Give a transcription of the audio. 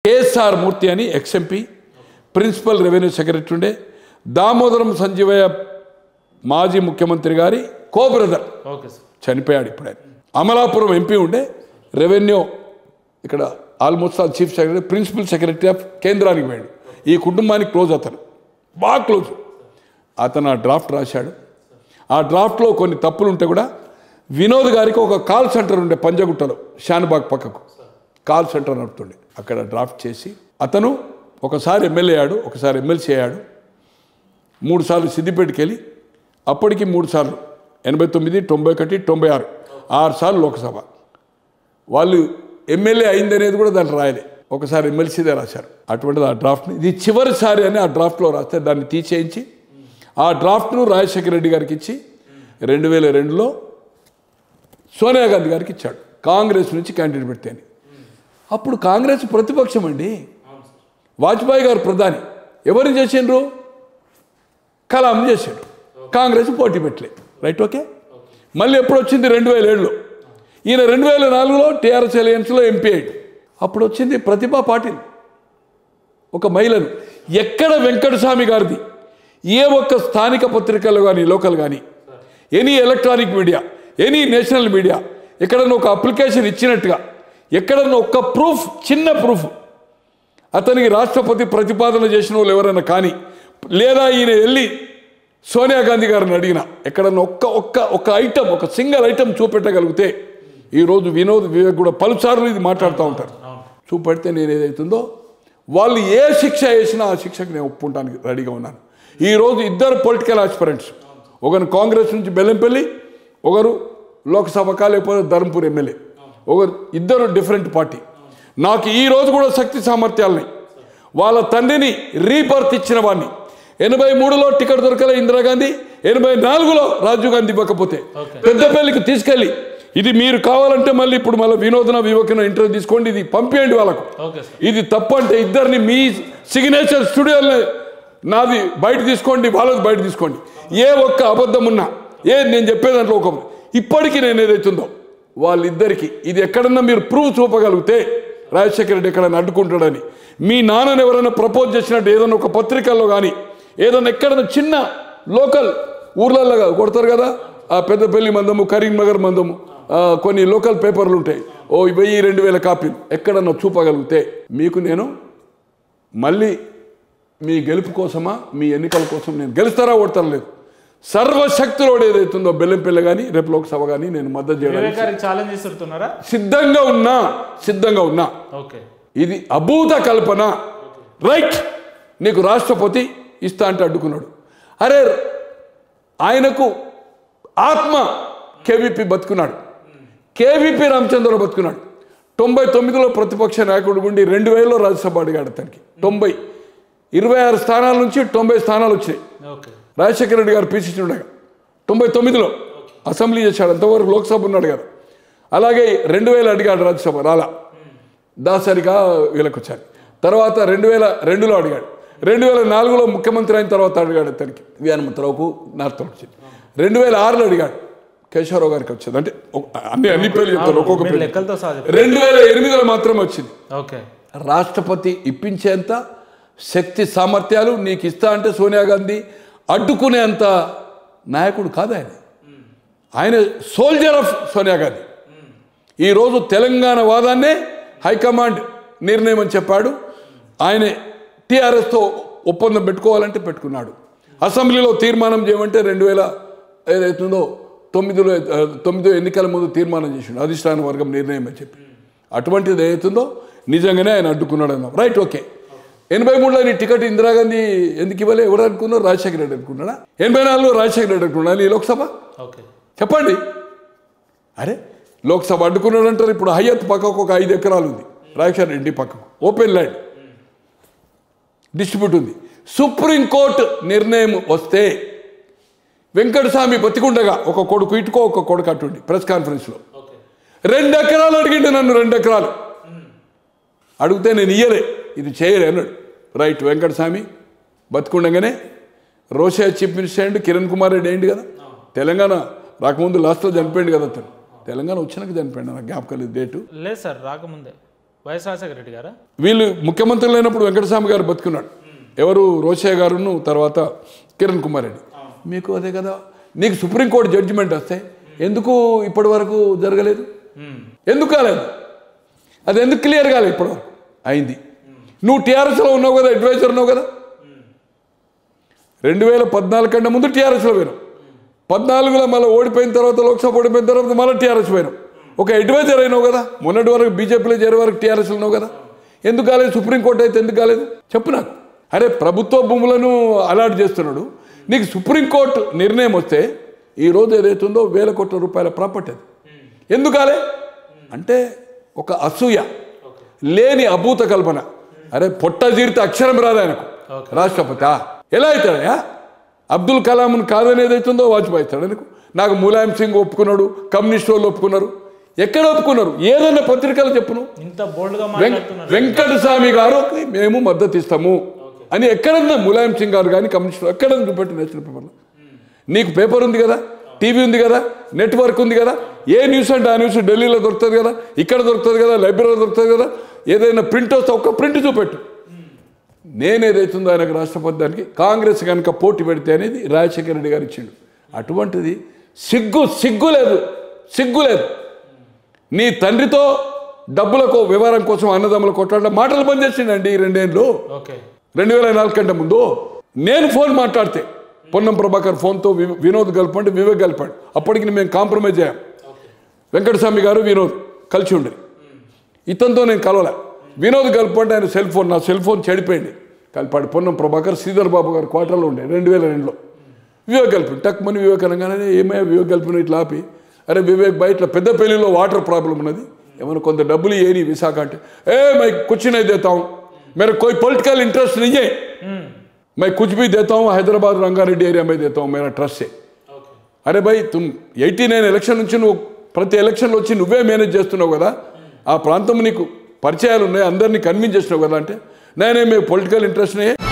KSR మూర్తి అని ex-MP principal revenue secretary ఉండే దామోదరం సంజీవయ్య మాజీ ముఖ్యమంత్రి గారి కో బ్రదర్ ఓకే సార్ చనిపోయాడు ఇప్పుడు ఆయన అమలాపురం ఎంపీ ఉండే రెవెన్యూ ఇక్కడ almost all chief secretary principal secretary of కేంద్రానికి పోయాడు ఈ కుటుంబానికి క్లోజ్ అతను బాగా క్లోజ్ అతను ఆ డ్రాఫ్ట్ రాశాడు ఆ డ్రాఫ్ట్లో కొన్ని తప్పులు ఉంటే కూడా వినోద్ గారికి ఒక కాల్ సెంటర్ ఉండే పంజగుట్టలో షాన్బాగ్ పక్కకు కాల్ సెంటర్ నడుపుతుండే అక్కడ డ్రాఫ్ట్ చేసి అతను ఒకసారి ఎమ్మెల్యే అయ్యాడు ఒకసారి ఎమ్మెల్సీ అయ్యాడు మూడు సార్లు సిద్దిపేటకి వెళ్ళి అప్పటికి మూడు సార్లు ఎనభై తొమ్మిది తొంభై ఒకటి తొంభై ఆరు ఆరు సార్లు లోక్సభ వాళ్ళు ఎమ్మెల్యే అయిందనేది కూడా దాంట్లో రాయలే ఒకసారి ఎమ్మెల్సీదే రాశారు అటువంటిది ఆ డ్రాఫ్ట్ని ఇది చివరిసారి అని ఆ డ్రాఫ్ట్లో రాస్తే దాన్ని తీసేయించి ఆ డ్రాఫ్ట్ను రాజశేఖర రెడ్డి గారికి ఇచ్చి రెండు వేల రెండులో సోనియా గాంధీ గారికి ఇచ్చాడు కాంగ్రెస్ నుంచి క్యాండిడేట్ పెడితే అని అప్పుడు కాంగ్రెస్ ప్రతిపక్షం అండి వాజ్పేయి గారు ప్రధాని ఎవరిని చేసిండ్రు కలాం చేశాడు కాంగ్రెస్ పోటీ పెట్టలే రైట్ ఓకే మళ్ళీ ఎప్పుడు వచ్చింది రెండు వేల ఏడులో ఈయన రెండు వేల నాలుగులో టీఆర్ఎస్ ఎలయన్స్లో ఎంపీ అయ్యాడు అప్పుడు వచ్చింది ప్రతిభా పాటిల్ ఒక మహిళను ఎక్కడ వెంకటస్వామి గారిది ఏ ఒక్క స్థానిక పత్రికలు కానీ లోకల్ కానీ any electronic media any national media ఎక్కడన్నా ఒక అప్లికేషన్ ఇచ్చినట్టుగా ఎక్కడన్నా ఒక్క ప్రూఫ్ చిన్న ప్రూఫ్ అతనికి రాష్ట్రపతి ప్రతిపాదన చేసిన వాళ్ళు ఎవరైనా కానీ లేదా ఈయన వెళ్ళి సోనియా గాంధీ గారిని అడిగిన ఎక్కడన్నా ఒక్క ఒక్క ఒక్క ఐటమ్ ఒక సింగిల్ ఐటమ్ చూపెట్టగలిగితే ఈరోజు వినోద్ వివేక్ కూడా పలుసార్లు ఇది మాట్లాడుతూ ఉంటారు చూపెడితే నేను ఏదైతుందో వాళ్ళు ఏ శిక్ష వేసినా ఆ శిక్షకు నేను ఒప్పుకుంటానికి రెడీగా ఉన్నాను ఈరోజు ఇద్దరు పొలిటికల్ ఆస్పిరెంట్స్ ఒకరు కాంగ్రెస్ నుంచి బెల్లంపల్లి ఒకరు లోక్సభకా లేకపోతే ధర్మపూర్ ఎమ్మెల్యే ఒకరు ఇద్దరు డిఫరెంట్ పార్టీ నాకు ఈ రోజు కూడా శక్తి సామర్థ్యాలని వాళ్ళ తండ్రిని రీబర్త్ ఇచ్చిన వాడిని ఎనభై మూడులో టికెట్ దొరకలే ఇందిరాగాంధీ ఎనభై నాలుగులో రాజీవ్ గాంధీ ఇవ్వకపోతే పెద్దపల్లికి తీసుకెళ్ళి ఇది మీరు కావాలంటే మళ్ళీ ఇప్పుడు మళ్ళీ వినోదన వివేకన ఇంటర్వ్యూ తీసుకోండి ఇది పంపించండి వాళ్ళకు ఓకే సార్ ఇది తప్పు అంటే ఇద్దరిని మీ సిగ్నేచర్ స్టూడియోలో నాది బయట తీసుకోండి వాళ్ళది బయట తీసుకోండి ఏ ఒక్క అబద్ధం ఉన్నా ఏ నేను చెప్పే దాంట్లో ఒక ఇప్పటికీ నేను ఏదైతుందో వాళ్ళిద్దరికి ఇది ఎక్కడన్నా మీరు ప్రూవ్ చూపగలిగితే రాజశేఖర రెడ్డి ఎక్కడన్నా అడ్డుకుంటాడని మీ నాన్నని ఎవరైనా ప్రపోజ్ చేసినట్టు ఏదైనా ఒక పత్రికల్లో కానీ ఏదైనా ఎక్కడన్నా చిన్న లోకల్ ఊర్లలో కొడతారు కదా ఆ పెద్దపల్లి మందము కరీంనగర్ మందము ఆ, కొన్ని లోకల్ పేపర్లు ఉంటాయి ఓ వెయ్యి రెండు వేల కాపీలు ఎక్కడన్నా చూపగలిగితే మీకు నేను మళ్ళీ మీ గెలుపు కోసమా మీ ఎన్నికల కోసం నేను గెలుస్తారా ఓడతారా లేదు సర్వశక్తులోడు ఏదైతుందో బెల్లంపల్లి కానీ రేపు లోక్సభ కానీ నేను మద్దతు చేయడానికి వివేక్ గారికి ఛాలెంజ్ ఇస్తున్నారా సిద్ధంగా ఉన్నా సిద్ధంగా ఉన్నా ఓకే ఇది అభూత కల్పన రైట్ నీకు రాష్ట్రపతి ఇస్తా అంటే అడ్డుకున్నాడు అరే ఆయనకు ఆత్మ కేవీపీ బతుకున్నాడు కేవీపీ రామచంద్రరావు బతుకున్నాడు తొంభై తొమ్మిదిలో ప్రతిపక్ష నాయకుడు ఉండి రెండు వేలలో రాజ్యసభ అడిగాడు అతనికి తొంభై ఇరవై ఆరు స్థానాల నుంచి తొంభై స్థానాలు వచ్చినాయి ఓకే రాజశేఖర రెడ్డి గారు పీసీసీ ఉండగా తొంభై తొమ్మిదిలో అసెంబ్లీ చేశాడు అంతవరకు లోక్సభ ఉన్నాడు కదా అలాగే రెండు వేలు అడిగాడు రాజ్యసభ రాలా దాసరిగా వీళ్ళకి వచ్చారు తర్వాత రెండు వేల రెండులో అడిగాడు రెండు వేల నాలుగులో ముఖ్యమంత్రి అయిన తర్వాత అడిగాడు అతనికి వి హనుమంతరావుకు నార్త్ వచ్చింది రెండు వేల ఆరులో అడిగాడు కేశవరావు గారికి వచ్చింది అంటే ఒక- అన్ని అన్ని పేర్లు చెప్తారు ఒక్కొక్క మీరు పేరు లెక్కలతో సాధి రెండు వేల ఎనిమిదిలో మాత్రమే వచ్చింది ఓకే రాష్ట్రపతి ఇప్పించేంత శక్తి సామర్థ్యాలు నీకు ఇస్తా అంటే సోనియా గాంధీ అడ్డుకునేంత నాయకుడు కాదు ఆయన ఆయన సోల్జర్ ఆఫ్ సోనియా గాంధీ ఈరోజు తెలంగాణ వాదాన్నే హైకమాండ్ నిర్ణయం అని చెప్పాడు ఆయన టీఆర్ఎస్తో ఒప్పందం పెట్టుకోవాలంటే పెట్టుకున్నాడు అసెంబ్లీలో తీర్మానం చేయమంటే రెండు వేల ఏదైతుందో తొమ్మిదిలో ఆ, తొమ్మిదో ఎన్నికల ముందు తీర్మానం చేసిండు అధిష్టాన వర్గం నిర్ణయం అని చెప్పి అటువంటిది ఏదైతుందో నిజంగానే ఆయన అడ్డుకున్నాడు అన్నాం రైట్ ఓకే ఎనభై మూడులో నీ టికెట్ ఇందిరాగాంధీ ఎందుకు ఇవ్వలే ఎవరు అనుకున్నారు రాజశేఖర రెడ్డి అనుకున్నాడా ఎనభై నాలుగులో రాజశేఖర రెడ్డి అనుకున్నాడు ఈ లోక్సభ ఓకే చెప్పండి అరే లోక్సభ అడ్డుకున్నాడు అంటారు ఇప్పుడు హయ్యత్ పక్కకు ఒక ఐదు ఎకరాలు ఉంది రాజశేఖర రెడ్డి పక్కకు ఓపెన్ ల్యాండ్ డిస్ట్రిబ్యూట్ ఉంది సుప్రీంకోర్టు నిర్ణయం వస్తే వెంకటస్వామి బతికుండగా ఒక కొడుకు ఇటుకో ఒక కొడుకు అటుండి ప్రెస్ కాన్ఫరెన్స్లో ఓకే రెండు ఎకరాలు అడిగిండు నన్ను రెండు ఎకరాలు అడిగితే నేను ఇయ్యలే ఇది చేయలే అన్నాడు రైట్ వెంకటస్వామి బతుకుండగానే రోషే చీఫ్ మినిస్టర్ అయ్యిండు కిరణ్ కుమార్ రెడ్డి అయ్యిండు కదా తెలంగాణ రాకముందు లాస్ట్లో చనిపోయింది కదా అతను తెలంగాణ వచ్చినాక చనిపోయింది నాకు జ్ఞాపకం లేదు డేటు లేదు సార్ రాకముందే వైఎస్ రాజశేఖర రెడ్డి గారా వీళ్ళు ముఖ్యమంత్రి లేనప్పుడు వెంకటస్వామి గారు బతుకున్నాడు ఎవరు రోషయ్య గారును తర్వాత కిరణ్ కుమార్ రెడ్డి మీకు అదే కదా నీకు సుప్రీంకోర్టు జడ్జిమెంట్ వస్తే ఎందుకు ఇప్పటి వరకు జరగలేదు మ్మ్. ఎందుకు కాలేదు అది ఎందుకు క్లియర్ కాలేదు ఇప్పటివరకు అయింది నువ్వు టీఆర్ఎస్లో ఉన్నావు కదా అడ్వైజర్ ఉన్నావు కదా రెండు వేల పద్నాలుగు కంటే ముందు టీఆర్ఎస్లో పోయినాం పద్నాలుగులో మళ్ళీ ఓడిపోయిన తర్వాత లోక్సభ ఓడిపోయిన తర్వాత మళ్ళీ టీఆర్ఎస్ పోయినాం ఒక అడ్వైజర్ అయినావు కదా మొన్నటి వరకు బీజేపీలో చేరే వరకు టీఆర్ఎస్లో ఉన్నావు కదా ఎందుకు కాలేదు సుప్రీంకోర్టు అయితే ఎందుకు కాలేదు చెప్పు నాకు అరే ప్రభుత్వ భూములను అలాట్ చేస్తున్నాడు నీకు సుప్రీంకోర్టు నిర్ణయం వస్తే ఈ రోజు ఏదైతుందో వేల కోట్ల రూపాయల ప్రాపర్టీ అది ఎందుకు కాలే అంటే ఒక అసూయ లేని అభూత కల్పన అరే పొట్ట జీరితే అక్షరం రాదు ఆయనకు ఓకే. రాష్ట్రపతి ఎలా అవుతాడయా అబ్దుల్ కలాంను కాదని ఏదైతుందో వాజ్పేయి అవుతాడు ఎందుకు నాకు ములాయం సింగ్ ఒప్పుకున్నాడు కమ్యూనిస్ట్ వాళ్ళు ఒప్పుకున్నారు ఎక్కడ ఒప్పుకున్నారు ఏదన్నా పత్రికలు చెప్పును ఇంత బోల్డ్గా వెం- మాట్లాడుతున్నారు వెంకటస్వామి గారు మేము మద్దతు ఇస్తాము అని ఎక్కడన్నా ములాయం సింగ్ గారు కానీ కమ్యూనిస్టులు ఎక్కడన్నా చూపెట్టు నేషనల్ పేపర్లో నీకు పేపర్ ఉంది కదా టీవీ ఉంది కదా నెట్వర్క్ ఉంది కదా ఏ న్యూస్ అంటే ఆ న్యూస్ ఢిల్లీలో దొరుకుతుంది కదా ఇక్కడ దొరుకుతుంది కదా లైబ్రరీలో దొరుకుతుంది కదా ఏదైనా ప్రింట్ వస్తే ఒక్క ప్రింట్ చూపెట్టు నేను ఏదైతుందో ఆయనకు రాష్ట్రపతి దానికి కాంగ్రెస్ కనుక పోటీ పెడితే అనేది రాజశేఖర రెడ్డి గారు ఇచ్చిండు అటువంటిది సిగ్గు సిగ్గు లేదు సిగ్గు లేదు నీ తండ్రితో డబ్బులకు వ్యవహారం కోసం అన్నదమ్ములు కొట్లాడడం మాటలు బంద్ చేసిండండి ఈ రెండేళ్ళు ఓకే రెండు వేల నాలుగు కంటే ముందు నేను ఫోన్ మాట్లాడితే పొన్నం ప్రభాకర్ ఫోన్తో వి- వినోద్ కలపండి వివేక్ కలిపాడు అప్పటికి మేము కాంప్రమైజ్ అయ్యాం వెంకటస్వామి గారు వినోద్ కలిసి ఉండి ఇతనితో నేను కలవలే వినోద్ కలపండి ఆయన సెల్ ఫోన్ నా సెల్ ఫోన్ చెడిపోయింది కలిపాడు పొన్నం ప్రభాకర్ శ్రీధర్ బాబు గారు క్వార్టర్లో ఉండే రెండు వేల రెండులో వివేక్ కలిపి టక్ మని వివేక్ అనగానే ఏమయ్యా వివేక్ కలిపిన ఇట్లా ఆపి అరే వివేక్ బయట ఇట్లా పెద్ద పెళ్లిలో వాటర్ ప్రాబ్లం ఉన్నది ఏమైనా కొంత డబ్బులు ఏరి విశాఖ అంటే ఏ మై కుछ नहीं देता हूं मेरा कोई पॉलिटिकल इंटरेस्ट नहीं है मैं कुछ भी देता हूं हैदराबाद रंगारेड्डी एरिया में देता हूं मेरा ट्रस्ट है ఓకే అరే భయ్ తుమ్ ఎయిటీ నైన్ ఎలక్షన్ నుంచి నువ్వు ప్రతి ఎలక్షన్లో వచ్చి నువ్వే మేనేజ్ చేస్తున్నావు కదా ఆ ప్రాంతం నీకు పరిచయాలు ఉన్నాయి అందరినీ కన్విన్స్ చేసినావు కదా అంటే నేనే మీ పొలిటికల్ ఇంట్రెస్ట్